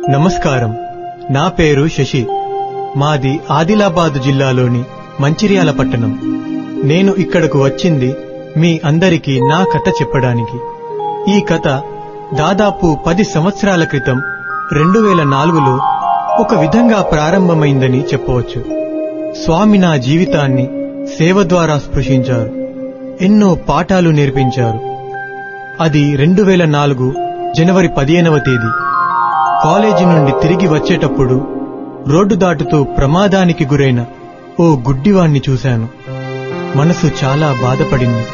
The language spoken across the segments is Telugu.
నమస్కారం నా పేరు శశి మాది ఆదిలాబాద్ జిల్లాలోని మంచిర్యాల పట్టణం నేను ఇక్కడకు వచ్చింది మీ అందరికీ నా కథ చెప్పడానికి ఈ కథ దాదాపు పది సంవత్సరాల క్రితం రెండు వేల నాలుగులో ఒక విధంగా ప్రారంభమైందని చెప్పవచ్చు స్వామి నా జీవితాన్ని సేవ ద్వారా స్పృశించారు ఎన్నో పాఠాలు నేర్పించారు అది రెండు వేల నాలుగు జనవరి పదిహేనవ తేదీ కాలేజీ నుండి తిరిగి వచ్చేటప్పుడు రోడ్డు దాటుతూ ప్రమాదానికి గురైన ఓ గుడ్డివాణ్ణి చూశాను మనసు చాలా బాధపడింది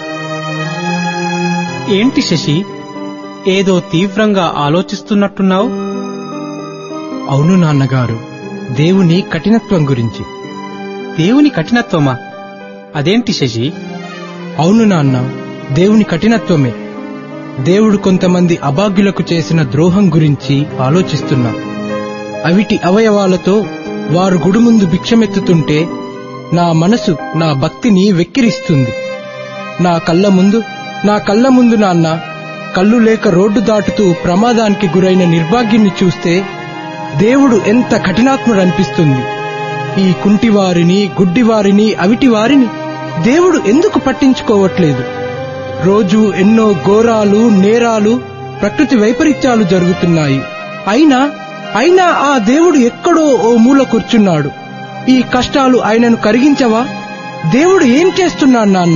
ఏంటి శశి ఏదో తీవ్రంగా ఆలోచిస్తున్నట్టున్నావు అవును నాన్నగారు దేవుని కఠినత్వం గురించి దేవుని కఠినత్వమా అదేంటి శశి అవును నాన్న దేవుని కఠినత్వమే దేవుడు కొంతమంది అభాగ్యులకు చేసిన ద్రోహం గురించి ఆలోచిస్తున్నా అవిటి అవయవాలతో వారు గుడి ముందు భిక్షమెత్తుతుంటే నా మనసు నా భక్తిని వెక్కిరిస్తుంది నా కళ్ళ ముందు నా కళ్ళ ముందు నాన్న కళ్ళు లేక రోడ్డు దాటుతూ ప్రమాదానికి గురైన నిర్భాగ్యుణ్ణి చూస్తే దేవుడు ఎంత కఠినాత్ముడనిపిస్తుంది ఈ కుంటివారిని గుడ్డివారిని అవిటివారిని దేవుడు ఎందుకు పట్టించుకోవట్లేదు రోజు ఎన్నో ఘోరాలు నేరాలు ప్రకృతి వైపరీత్యాలు జరుగుతున్నాయి అయినా అయినా ఆ దేవుడు ఎక్కడో ఓ మూల కూర్చున్నాడు ఈ కష్టాలు ఆయనను కరిగించవా దేవుడు ఏం చేస్తున్నాడు నాన్న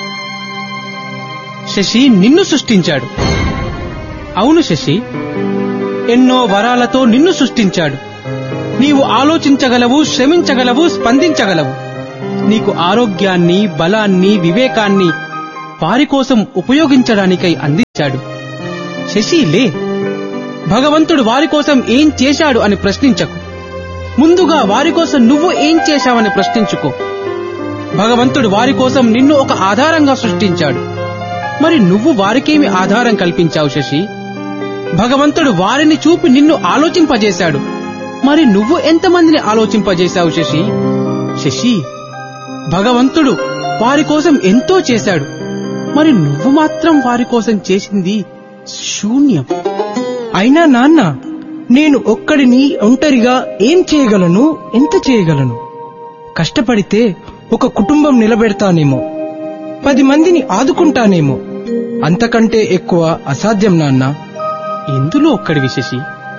శశి నిన్ను సృష్టించాడు అవును శశి ఎన్నో వరాలతో నిన్ను సృష్టించాడు నీవు ఆలోచించగలవు శ్రమించగలవు స్పందించగలవు నీకు ఆరోగ్యాన్ని బలాన్ని వివేకాన్ని వారి కోసం ఉపయోగించడానికై అందించాడు శశి లే భగవంతుడు వారి కోసం ఏం చేశాడు అని ప్రశ్నించకు ముందుగా వారి కోసం నువ్వు ఏం చేశావని ప్రశ్నించుకో భగవంతుడు వారి కోసం నిన్ను ఒక ఆధారంగా సృష్టించాడు మరి నువ్వు వారికేమి ఆధారం కల్పించావు శశి భగవంతుడు వారిని చూపి నిన్ను ఆలోచింపజేశాడు మరి నువ్వు ఎంతమందిని ఆలోచింపజేశావు శశి శశి భగవంతుడు వారి కోసం ఎంతో చేశాడు మరి నువ్వు మాత్రం వారి కోసం చేసింది శూన్యం అయినా నాన్న నేను ఒక్కడిని ఒంటరిగా ఏం చేయగలను ఎంత చేయగలను కష్టపడితే ఒక కుటుంబం నిలబెడతానేమో పది మందిని ఆదుకుంటానేమో అంతకంటే ఎక్కువ అసాధ్యం నాన్న ఎందులో ఒక్కడివి శశి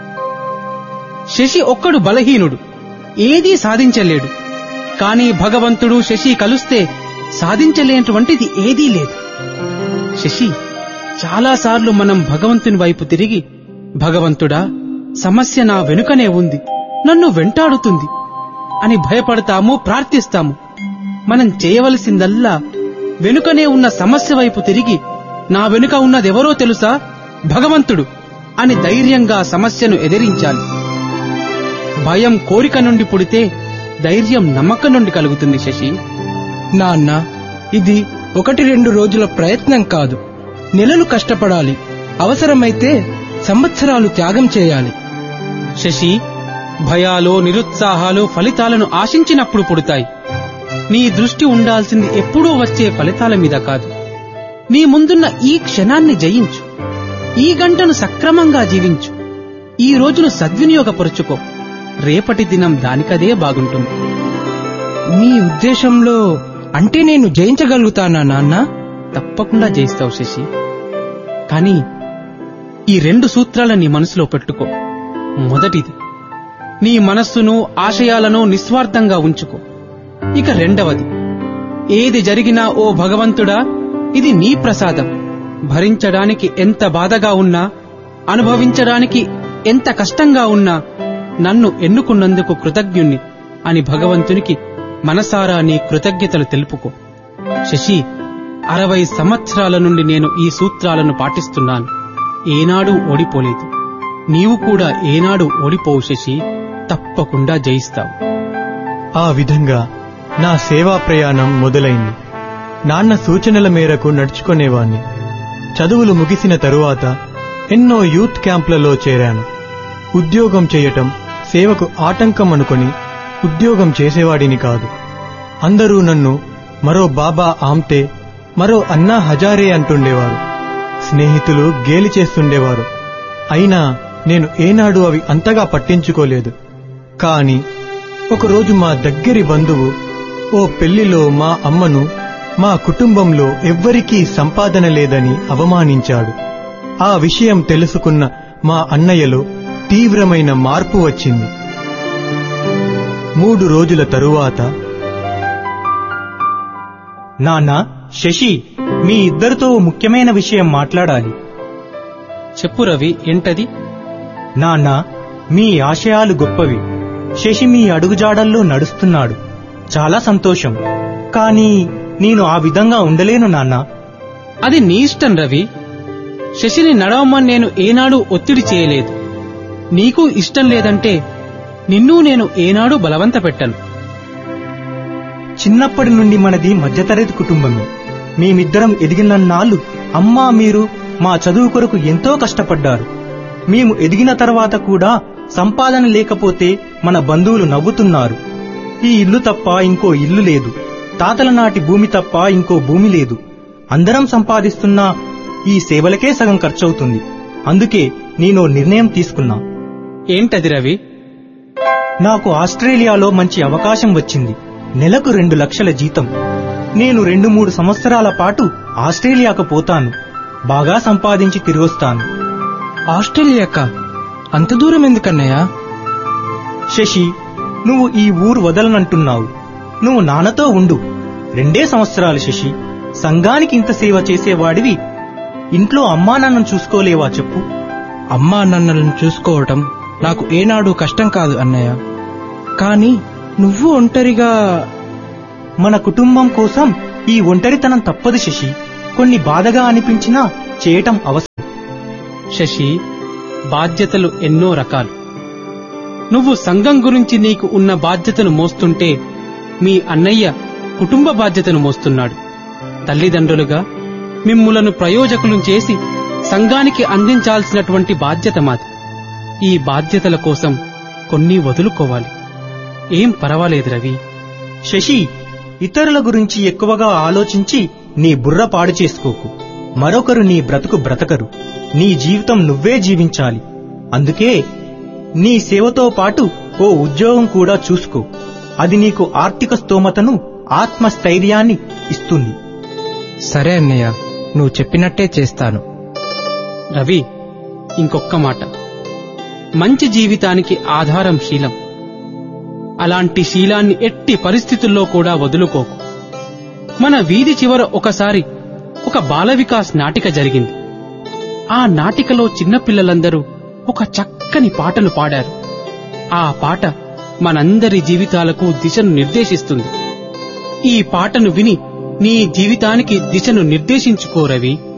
శశి ఒక్కడు బలహీనుడు ఏదీ సాధించలేడు కానీ భగవంతుడు శశి కలుస్తే సాధించలేనటువంటిది ఏదీ లేదు శశి చాలాసార్లు మనం భగవంతుని వైపు తిరిగి భగవంతుడా సమస్య నా వెనుకనే ఉంది నన్ను వెంటాడుతుంది అని భయపడతాము ప్రార్థిస్తాము మనం చేయవలసిందల్లా వెనుకనే ఉన్న సమస్య వైపు తిరిగి నా వెనుక ఉన్నదెవరో తెలుసా భగవంతుడు అని ధైర్యంగా సమస్యను ఎదిరించాలి భయం కోరిక నుండి పుడితే ధైర్యం నమ్మకం నుండి కలుగుతుంది శశి నాన్న ఇది ఒకటి రెండు రోజుల ప్రయత్నం కాదు నెలలు కష్టపడాలి అవసరమైతే సంవత్సరాలు త్యాగం చేయాలి శశి భయాలు నిరుత్సాహాలు ఫలితాలను ఆశించినప్పుడు పుడతాయి నీ దృష్టి ఉండాల్సింది ఎప్పుడూ వచ్చే ఫలితాల మీద కాదు నీ ముందున్న ఈ క్షణాన్ని జయించు ఈ గంటను సక్రమంగా జీవించు ఈ రోజును సద్వినియోగపరుచుకో రేపటి దినం దానికదే బాగుంటుంది మీ ఉద్దేశంలో అంటే నేను జయించగలుగుతానా నాన్న తప్పకుండా జయిస్తావు శశి కానీ ఈ రెండు సూత్రాలను నీ మనసులో పెట్టుకో మొదటిది నీ మనస్సును ఆశయాలను నిస్వార్థంగా ఉంచుకో ఇక రెండవది ఏది జరిగినా ఓ భగవంతుడా ఇది నీ ప్రసాదం భరించడానికి ఎంత బాధగా ఉన్నా అనుభవించడానికి ఎంత కష్టంగా ఉన్నా నన్ను ఎన్నుకున్నందుకు కృతజ్ఞుణ్ణి అని భగవంతునికి మనసారా నీ కృతజ్ఞతలు తెలుపుకో శశి అరవై సంవత్సరాల నుండి నేను ఈ సూత్రాలను పాటిస్తున్నాను ఏనాడూ ఓడిపోలేదు నీవు కూడా ఏనాడు ఓడిపోవు శశి తప్పకుండా జయిస్తావు ఆ విధంగా నా సేవా ప్రయాణం మొదలైంది నాన్న సూచనల మేరకు నడుచుకునేవాణ్ణి చదువులు ముగిసిన తరువాత ఎన్నో యూత్ క్యాంపులలో చేరాను ఉద్యోగం చేయటం సేవకు ఆటంకం అనుకొని ఉద్యోగం చేసేవాడిని కాదు అందరూ నన్ను మరో బాబా ఆమ్టే మరో అన్నా హజారే అంటుండేవారు స్నేహితులు గేలి చేస్తుండేవారు అయినా నేను ఏనాడు అవి అంతగా పట్టించుకోలేదు కాని ఒకరోజు మా దగ్గరి బంధువు ఓ పెళ్లిలో మా అమ్మను మా కుటుంబంలో ఎవ్వరికీ సంపాదన లేదని అవమానించాడు ఆ విషయం తెలుసుకున్న మా అన్నయ్యలో తీవ్రమైన మార్పు వచ్చింది మూడు రోజుల తరువాత నాన్న శశి మీ ఇద్దరితో ఓ ముఖ్యమైన విషయం మాట్లాడాలి చెప్పు రవి ఏంటది నాన్న మీ ఆశయాలు గొప్పవి శశి మీ అడుగుజాడల్లో నడుస్తున్నాడు చాలా సంతోషం కానీ నేను ఆ విధంగా ఉండలేను నాన్న అది నీ ఇష్టం రవి శశిని నడవమని నేను ఏనాడు ఒత్తిడి చేయలేదు నీకు ఇష్టం లేదంటే నిన్ను నేను ఏనాడు బలవంత పెట్టను చిన్నప్పటి నుండి మనది మధ్యతరగతి కుటుంబమే మేమిద్దరం ఎదిగినన్నాళ్ళు అమ్మా మీరు మా చదువు కొరకు ఎంతో కష్టపడ్డారు మేము ఎదిగిన తర్వాత కూడా సంపాదన లేకపోతే మన బంధువులు నవ్వుతున్నారు ఈ ఇల్లు తప్ప ఇంకో ఇల్లు లేదు తాతల నాటి భూమి తప్ప ఇంకో భూమి లేదు అందరం సంపాదిస్తున్నా ఈ సేవలకే సగం ఖర్చవుతుంది అందుకే నేను నిర్ణయం తీసుకున్నా ఏంటది రవి నాకు ఆస్ట్రేలియాలో మంచి అవకాశం వచ్చింది నెలకు రెండు లక్షల జీతం నేను రెండు మూడు సంవత్సరాల పాటు ఆస్ట్రేలియాకు పోతాను బాగా సంపాదించి తిరిగొస్తాను ఆస్ట్రేలియాక అంత దూరం ఎందుకన్నయ్యా శశి నువ్వు ఈ ఊరు వదలనంటున్నావు నువ్వు నాన్నతో ఉండు రెండే సంవత్సరాలు శశి సంఘానికి ఇంత సేవ చేసేవాడివి ఇంట్లో అమ్మా నాన్నను చూసుకోలేవా చెప్పు అమ్మా నన్నలను చూసుకోవటం నాకు ఏనాడు కష్టం కాదు అన్నయ్య కానీ నువ్వు ఒంటరిగా మన కుటుంబం కోసం ఈ ఒంటరితనం తప్పదు శశి కొన్ని బాధగా అనిపించినా చేయటం అవసరం శశి బాధ్యతలు ఎన్నో రకాలు నువ్వు సంఘం గురించి నీకు ఉన్న బాధ్యతను మోస్తుంటే మీ అన్నయ్య కుటుంబ బాధ్యతను మోస్తున్నాడు తల్లిదండ్రులుగా మిమ్ములను ప్రయోజకులను చేసి సంఘానికి అందించాల్సినటువంటి బాధ్యత మాది ఈ బాధ్యతల కోసం కొన్ని వదులుకోవాలి ఏం పర్వాలేదు రవి శశి ఇతరుల గురించి ఎక్కువగా ఆలోచించి నీ బుర్ర పాడు చేసుకోకు మరొకరు నీ బ్రతుకు బ్రతకరు నీ జీవితం నువ్వే జీవించాలి అందుకే నీ సేవతో పాటు ఓ ఉద్యోగం కూడా చూసుకో అది నీకు ఆర్థిక స్తోమతను ఆత్మస్థైర్యాన్ని ఇస్తుంది సరే అన్నయ్య నువ్వు చెప్పినట్టే చేస్తాను రవి ఇంకొక్క మాట మంచి జీవితానికి ఆధారం శీలం అలాంటి శీలాన్ని ఎట్టి పరిస్థితుల్లో కూడా వదులుకోకు మన వీధి చివర ఒకసారి ఒక బాల వికాస్ నాటిక జరిగింది ఆ నాటికలో చిన్నపిల్లలందరూ ఒక చక్కని పాటను పాడారు ఆ పాట మనందరి జీవితాలకు దిశను నిర్దేశిస్తుంది ఈ పాటను విని నీ జీవితానికి దిశను నిర్దేశించుకో రవి